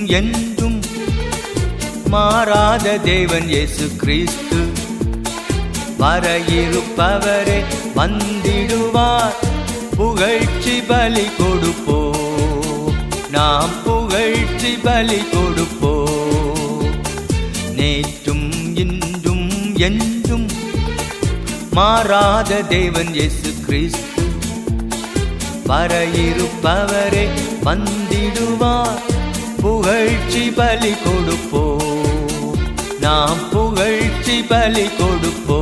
என்றும் மாறாத தேவன் இயேசு கிறிஸ்து வர இருப்பவரே வந்திடுவார் புகழ்ச்சி பலி கொடுப்போ நாம் புகழ்ச்சி பலி கொடுப்போ நேற்றும் இன்றும் என்றும் மாறாத தேவன் இயேசு கிறிஸ்து வர இருப்பவரே வந்திடுவார் புகழ்ச்சி பலி கொடுப்போ நாம் புகழ்ச்சி பலி கொடுப்போ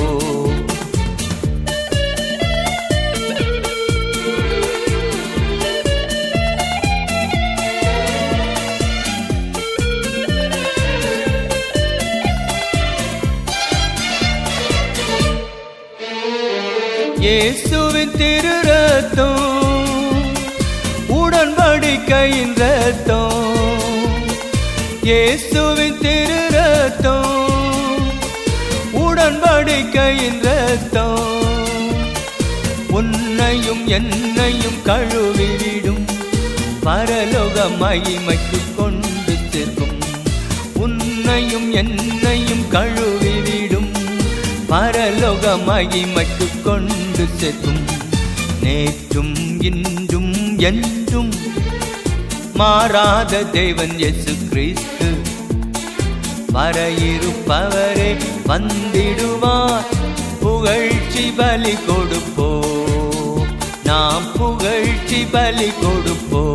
இயேசுவின் திரு ரத்தம் உடன்படிக்கையின் ரத்தம் இயேசுவின் திரு ரத்தம் உடன்படிக்கையின் ரத்தம் உன்னையும் என்னையும் கழுவிவிடும் பரலோக மகிமைக்கு கொண்டு சேர்க்கும் உன்னையும் என்னையும் கழுவிவிடும் பரலோக மகிமைக்கு கொண்டு சேர்க்கும் நேற்றும் இன்றும் என்றும் மாறாத தேவன் இயேசு கிறிஸ்து வர இருப்பவரே வந்திடுவார் புகழ்ச்சி பலி கொடுப்போ நாம் புகழ்ச்சி பலி கொடுப்போ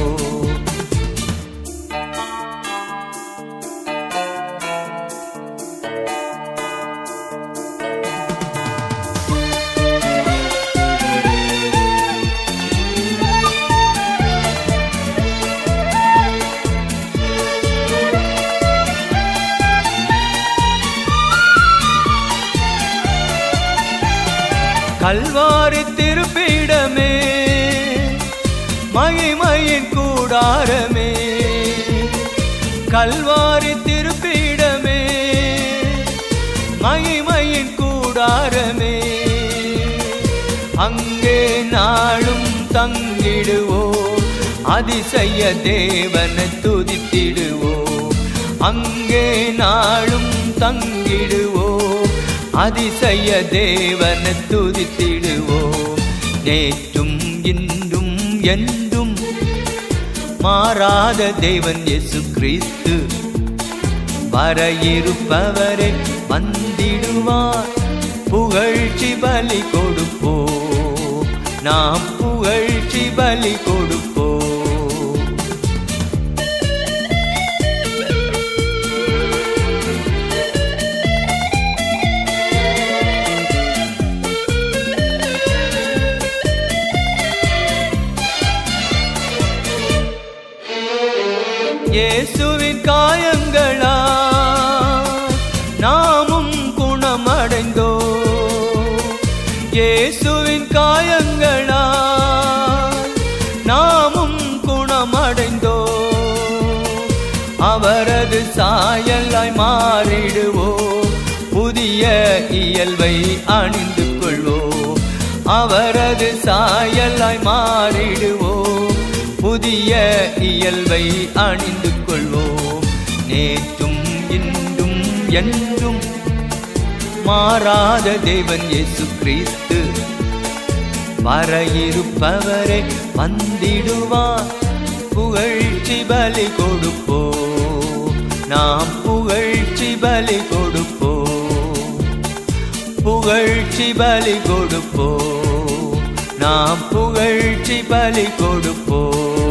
கல்வாரி திருப்பிடமே மகிமையின் கூடாரமே கல்வாரி திருப்பிடமே மகிமையின் கூடாரமே அங்கே நாளும் தங்கிடுவோ அதிசய தேவனை துதித்திடுவோ அங்கே நாளும் தங்கிடுவோ அதிசய தேவனை துதித்திடுவோம் நேற்றும் இன்றும் என்றும் மாறாத தேவன் இயேசு கிறிஸ்து வர இருப்பவரே வந்திடுவார் புகழ்ச்சி பலி கொடுப்போ நாம் புகழ்ச்சி பலி கொடுப்போ இயேசுவின் காயங்களா நாமும் குணமடைந்தோ இயேசுவின் காயங்களா நாமும் குணமடைந்தோ அவரது சாயலாய் மாறிடுவோ புதிய இயல்பை அணிந்து கொள்வோ அவரது சாயலாய் மாறிடுவோ புதிய இயல்பை அணிந்து கொள்வோம் நேற்றும் இன்றும் என்றும் மாறாத தேவன் இயேசு கிறிஸ்து வர இருப்பவரை வந்திடுவார் புகழ்ச்சி பலி கொடுப்போ நாம் புகழ்ச்சி பலி கொடுப்போ புகழ்ச்சி பலி கொடுப்போ நாம் புகழ்ச்சி பலி கொடுப்போ